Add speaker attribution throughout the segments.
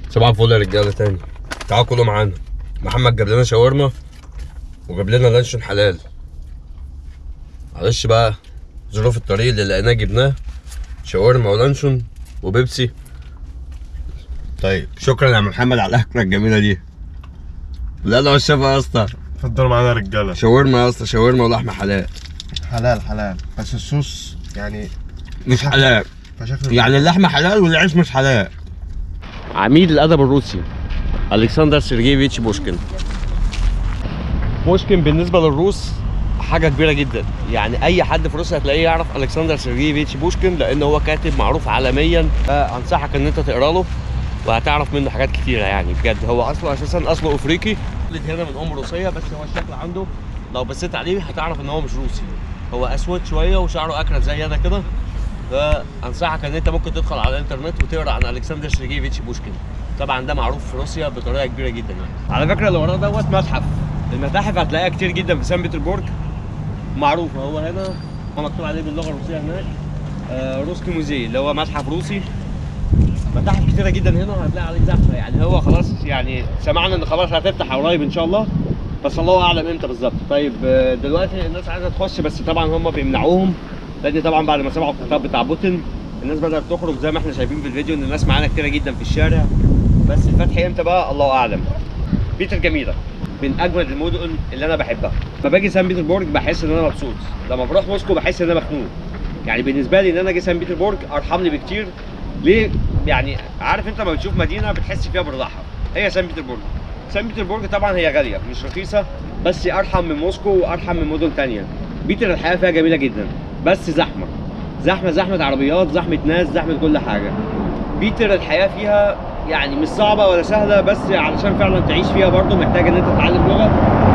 Speaker 1: صباح الفل يا رجاله تاني تعالوا كلوا معانا محمد جاب لنا شاورما وجاب لنا لانشون حلال معلش بقى ظروف الطريق اللي لقيناه جبناه شاورما ولانشون وبيبسي طيب شكرا يا عم محمد على الاكله الجميله دي لا لا الشفا يا اسطى
Speaker 2: اتفضلوا معانا يا رجاله
Speaker 1: شاورما يا اسطى شاورما ولحمه حلال
Speaker 2: حلال حلال بس الصوص يعني
Speaker 1: مش حلال
Speaker 2: فشكل
Speaker 1: يعني اللحمه حلال والعيش مش حلال عميد الادب الروسي الكسندر سيرجيفيتش بوشكين بوشكين بالنسبه للروس حاجه كبيره جدا يعني اي حد في روسيا هتلاقيه يعرف الكسندر سيرجيفيتش بوشكين لان هو كاتب معروف عالميا فانصحك ان انت تقرا له وهتعرف منه حاجات كتيره يعني بجد هو اصله اساسا اصله افريقي ولد هنا من ام روسيه بس هو الشكل عنده لو بصيت عليه هتعرف ان هو مش روسي هو اسود شويه وشعره اكرت زي انا كده فانصحك ان انت ممكن تدخل على الانترنت وتقرا عن الكسندر سيرجيفيتش بوشكين طبعا ده معروف في روسيا بطريقه كبيره جدا يعني على فكره اللي وراه دوت متحف المتاحف هتلاقيها كتير جدا في سان بطرسبرج معروفه هو هنا هو مكتوب عليه باللغه الروسيه هناك آه روسكي موزي اللي هو متحف روسي متاحف كتيره جدا هنا وهتلاقي عليه زحمه يعني هو خلاص يعني سمعنا ان خلاص هتفتح قريب ان شاء الله بس الله اعلم امتى بالظبط طيب آه، دلوقتي الناس عايزه تخش بس طبعا هم بيمنعوهم لان طبعا بعد ما سمعوا الخطاب بتاع بوتين الناس بدات تخرج زي ما احنا شايفين في الفيديو ان الناس معانا كتيره جدا في الشارع بس الفتح امتى بقى الله اعلم بيتر جميله من اجمل المدن اللي انا بحبها لما باجي سان بيتربورج بحس ان انا مبسوط لما بروح موسكو بحس ان انا مخنوق يعني بالنسبه لي ان انا اجي سان بيتربورج ارحم لي بكتير ليه يعني عارف انت لما بتشوف مدينه بتحس فيها بالراحه هي سان بيتربورج سان بيتربورج طبعا هي غاليه مش رخيصه بس ارحم من موسكو وارحم من مدن تانية بيتر الحياه فيها جميله جدا بس زحمه زحمه زحمه عربيات زحمه ناس زحمه كل حاجه بيتر الحياه فيها يعني مش صعبه ولا سهله بس علشان فعلا تعيش فيها برضه محتاج ان انت تتعلم لغه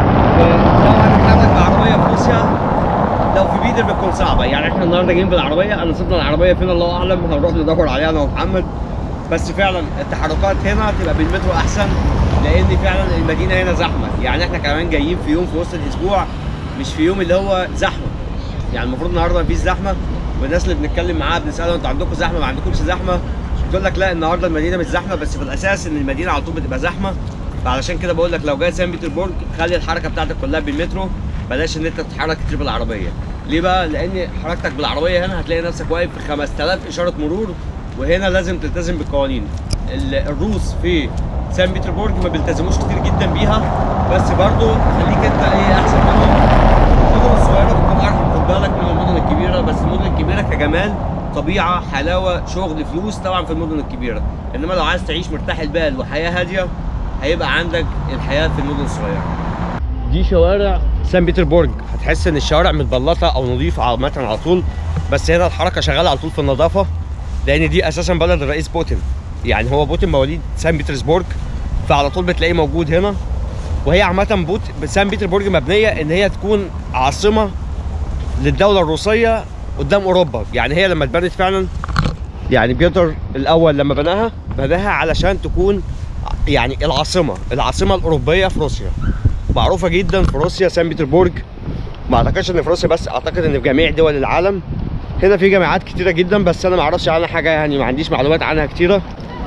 Speaker 1: لو هتتحرك بعربيه في روسيا لو في بيتر بتكون صعبه يعني احنا النهارده جايين بالعربيه انا سيبنا العربيه فين الله اعلم هنروح ندور عليها انا ومحمد بس فعلا التحركات هنا تبقى بالمترو احسن لان فعلا المدينه هنا زحمه يعني احنا كمان جايين في يوم في وسط الاسبوع مش في يوم اللي هو زحمه يعني المفروض النهارده مفيش زحمه والناس اللي بنتكلم معاها بنسالهم انتوا عندكم زحمه ما عندكمش زحمه تقول لك لا النهارده المدينه مش زحمه بس في الاساس ان المدينه على طول بتبقى زحمه فعلشان كده بقول لك لو جاي سان بيتربورج خلي الحركه بتاعتك كلها بالمترو بلاش ان انت تتحرك كتير بالعربيه ليه بقى لان حركتك بالعربيه هنا هتلاقي نفسك واقف في 5000 اشاره مرور وهنا لازم تلتزم بالقوانين ال- الروس في سان بيتربورج ما بيلتزموش كتير جدا بيها بس برضو خليك انت ايه احسن منهم المدن الصغيره بتكون ارحم خد بالك من المدن الكبيره بس المدن الكبيره كجمال طبيعه حلاوه شغل فلوس طبعا في المدن الكبيره انما لو عايز تعيش مرتاح البال وحياه هاديه هيبقى عندك الحياه في المدن الصغيره دي شوارع سان بيتربورج هتحس ان الشوارع متبلطه او نظيفه عامه على طول بس هنا الحركه شغاله على طول في النظافه لان دي اساسا بلد الرئيس بوتين يعني هو بوتين مواليد سان بيترسبورج فعلى طول بتلاقيه موجود هنا وهي عامه بوت سان بيتربورج مبنيه ان هي تكون عاصمه للدوله الروسيه قدام اوروبا يعني هي لما اتبنت فعلا يعني بيتر الاول لما بناها بناها علشان تكون يعني العاصمه العاصمه الاوروبيه في روسيا معروفه جدا في روسيا سان بيتربورج ما اعتقدش ان في روسيا بس اعتقد ان في جميع دول العالم هنا في جامعات كتيره جدا بس انا ما اعرفش عنها حاجه يعني ما عنديش معلومات عنها كتيره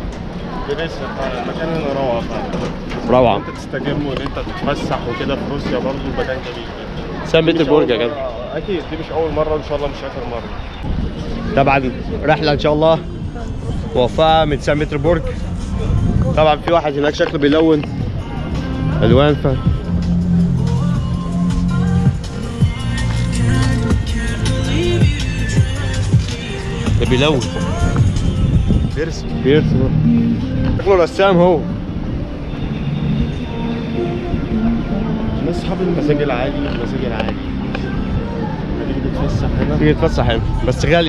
Speaker 2: لسه المكان هنا روعه فعلا
Speaker 1: روعه
Speaker 2: انت تستجم وان انت تتفسح وكده في روسيا برضه مكان جميل جدا
Speaker 1: سان
Speaker 2: دي مش
Speaker 1: بيتربورج يا
Speaker 2: أول
Speaker 1: جدع
Speaker 2: مرة- اكيد دي مش اول مره ان شاء الله مش اخر مره
Speaker 1: طبعا رحله ان شاء الله موفقه من سان بيتربورج طبعا في واحد هناك شكله بيلون الوان ف ده بيلون
Speaker 2: بيرسم
Speaker 1: بيرسم شكله رسام هو
Speaker 2: الناس اصحاب المزاج العالي المزاج العالي هتيجي تتفسح هنا
Speaker 1: تيجي تفسح هنا بس غالي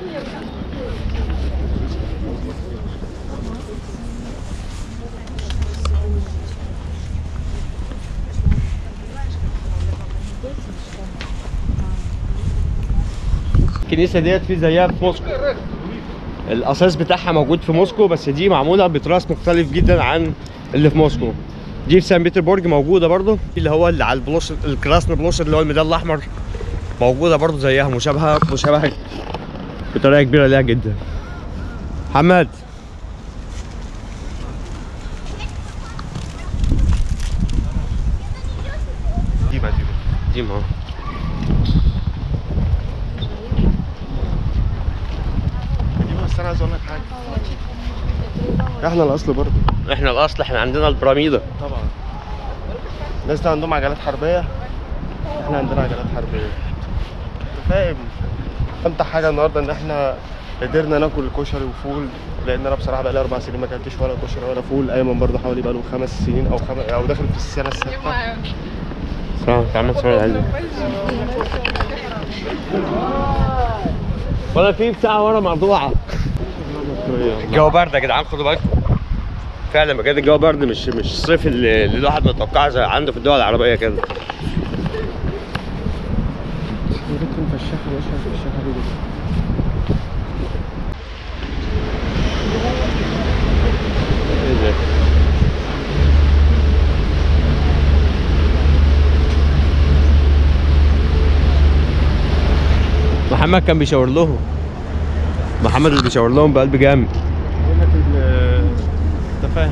Speaker 1: الكنيسة ديت في زيها في موسكو الأساس بتاعها موجود في موسكو بس دي معمولة بتراث مختلف جدا عن اللي في موسكو دي في سان بيتربورج موجودة برضه اللي هو اللي على البلوش الكراسن بلوش اللي هو الميدان الأحمر موجودة برضه زيها مشابهة مشابهة بطريقة كبيرة ليها جدا محمد معديين اهو
Speaker 2: بس انا عايز اقول لك حاجه احنا الاصل برضه
Speaker 1: احنا الاصل احنا عندنا البراميدا
Speaker 2: طبعا الناس ده عندهم عجلات حربيه احنا عندنا عجلات حربيه فاهم امتع حاجه النهارده ان احنا قدرنا ناكل كشري وفول لان انا بصراحه بقالي اربع سنين ما اكلتش ولا كشري ولا فول ايمن برضه حوالي بقاله خمس سنين او خمس او داخل في السنه السادسه
Speaker 1: صح تعمل صور العلم ولا في بتاع ورا مقطوعه الجو برد يا جدعان خدوا بالكم فعلا بجد الجو برد مش مش الصيف اللي اللي الواحد متوقعه زي عنده في الدول العربيه كده
Speaker 2: ممكن فشاخه يا باشا فشاخه دي
Speaker 1: ايه ده محمد كان بيشاور لهم محمد اللي بيشاور لهم بقلب جامد
Speaker 2: بقول لك ال- انت فاهم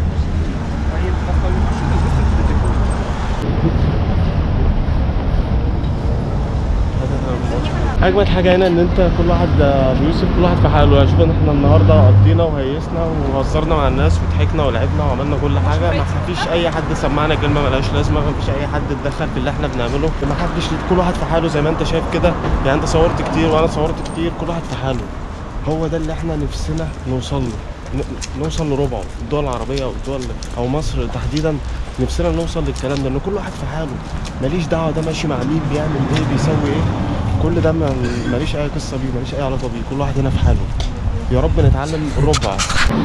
Speaker 2: اجمد حاجه هنا ان انت كل واحد ابو يوسف كل واحد في حاله يعني شوف ان احنا النهارده قضينا وهيسنا وهزرنا مع الناس وضحكنا ولعبنا وعملنا كل حاجه ما فيش اي حد سمعنا كلمه ملهاش لازمه ما فيش اي حد اتدخل في اللي احنا بنعمله ما حدش كل واحد في حاله زي ما انت شايف كده يعني انت صورت كتير وانا صورت كتير كل واحد في حاله هو ده اللي احنا نفسنا نوصل له ن- نوصل لربعه الدول العربيه او الدول او مصر تحديدا نفسنا نوصل للكلام ده ان كل واحد في حاله ماليش دعوه ده ماشي مع مين بيعمل ايه بيسوي ايه كل ده ما- ماليش اي قصه بيه ماليش اي علاقه بيه كل واحد هنا في حاله يا رب نتعلم الربع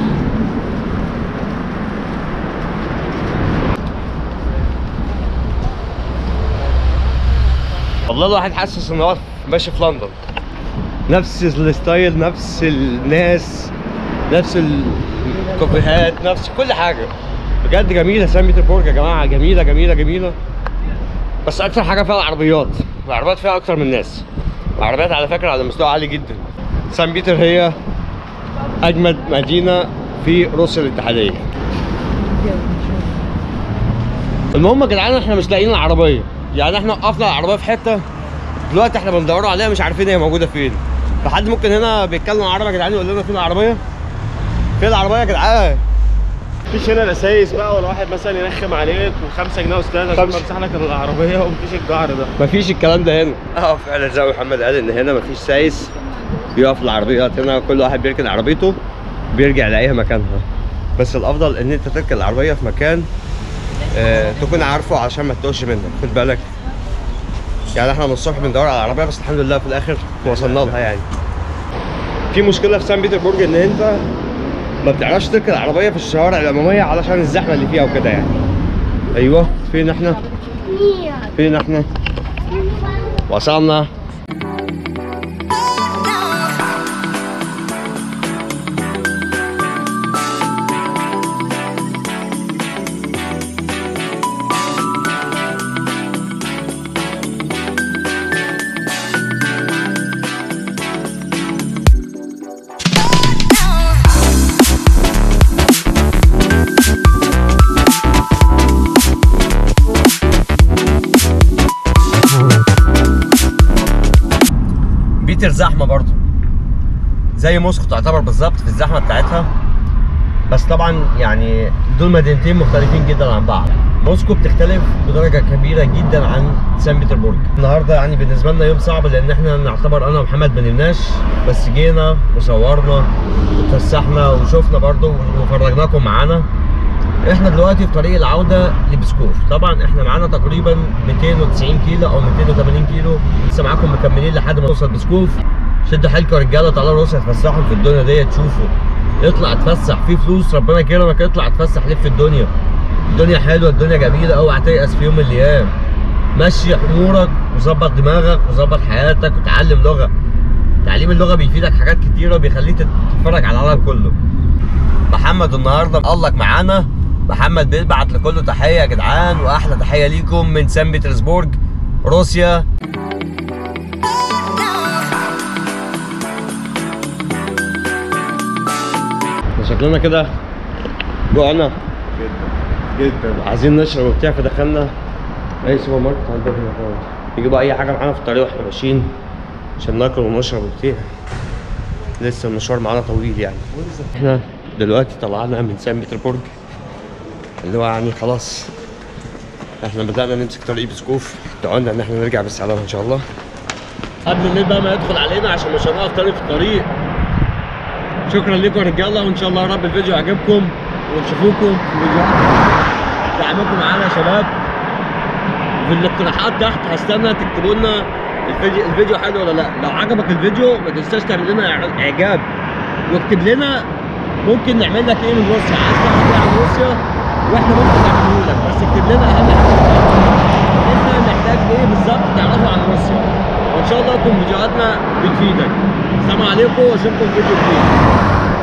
Speaker 1: والله الواحد حاسس ان هو ماشي في لندن نفس الستايل نفس الناس نفس الكافيهات نفس كل حاجه بجد جميله سان بيتربورج يا جماعه جميله جميله جميله بس اكتر حاجه فيها العربيات العربيات فيها اكتر من الناس العربيات على فكره على مستوى عالي جدا سان بيتر هي اجمد مدينه في روسيا الاتحاديه المهم يا جدعان احنا مش لاقيين العربيه يعني احنا وقفنا العربيه في حته دلوقتي احنا بندوروا عليها مش عارفين هي موجوده فين فحد ممكن هنا بيتكلم عربي يا جدعان يقول لنا فين العربيه فين العربيه يا جدعان
Speaker 2: مفيش هنا رسايس بقى ولا واحد مثلا يرخم عليك و5 جنيه استاذ عشان
Speaker 1: خمسة.
Speaker 2: امسح لك العربيه ومفيش الجعر ده
Speaker 1: مفيش الكلام ده هنا اه فعلا زي ما محمد قال ان هنا مفيش سايس بيقف العربيات هنا كل واحد بيركن عربيته بيرجع يلاقيها مكانها بس الافضل ان انت تركن العربيه في مكان آه تكون عارفه عشان ما تتوهش منك خد بالك يعني احنا من الصبح بندور على العربيه بس الحمد لله في الاخر وصلنا لها يعني في مشكله في سان بيتربورج ان انت ما بتعرفش تركن العربيه في الشوارع الاماميه علشان الزحمه اللي فيها وكده يعني ايوه فين احنا فين احنا وصلنا بيتر زحمه برضو زي موسكو تعتبر بالظبط في الزحمه بتاعتها بس طبعا يعني دول مدينتين مختلفين جدا عن بعض موسكو بتختلف بدرجه كبيره جدا عن سان بيتربورج النهارده يعني بالنسبه لنا يوم صعب لان احنا نعتبر انا ومحمد ما نمناش بس جينا وصورنا واتفسحنا وشفنا برضو وفرجناكم معانا احنا دلوقتي في طريق العوده لبسكوف طبعا احنا معانا تقريبا 290 كيلو او 280 كيلو لسه معاكم مكملين لحد ما نوصل بسكوف شدوا حيلكم يا رجاله تعالوا روسيا اتفسحوا في الدنيا ديت تشوفوا اطلع اتفسح في فلوس ربنا كرمك اطلع اتفسح لف في الدنيا الدنيا حلوه الدنيا جميله اوعى تيأس في يوم من الايام مشي امورك وظبط دماغك وظبط حياتك وتعلم لغه تعليم اللغه بيفيدك حاجات كتيره وبيخليك تتفرج على العالم كله محمد النهارده قالك معانا محمد بيبعت لكله تحيه يا جدعان واحلى تحيه ليكم من سان بيترسبورج روسيا شكلنا كده جوعنا
Speaker 2: جدا جدا
Speaker 1: عايزين نشرب وبتاع فدخلنا اي سوبر ماركت عندنا هنا خالص نجيبوا اي حاجه معانا في الطريق واحنا ماشيين عشان ناكل ونشرب وبتاع لسه المشوار معانا طويل يعني احنا دلوقتي طلعنا من سان بطربرج اللي هو يعني خلاص احنا بدأنا نمسك طريق بسكوف دعونا ان احنا نرجع بالسلامة ان شاء الله قبل الليل بقى ما يدخل علينا عشان مش هنقف تاني في الطريق شكرا لكم يا رجاله وان شاء الله يا رب الفيديو عجبكم ونشوفوكم في فيديوهات دعمكم معانا يا شباب في الاقتراحات تحت هستنى تكتبوا لنا الفيديو الفيديو حلو ولا لا لو عجبك الفيديو ما تنساش تعمل لنا إع- اعجاب واكتب لنا ممكن نعمل لك ايه من روسيا عايز تعرف ايه عن روسيا واحنا ممكن نعمله لك بس اكتب لنا اهم حاجه انت محتاج ايه بالظبط تعرفه عن روسيا وان شاء الله تكون فيديوهاتنا بتفيدك السلام عليكم واشوفكم في فيديو جديد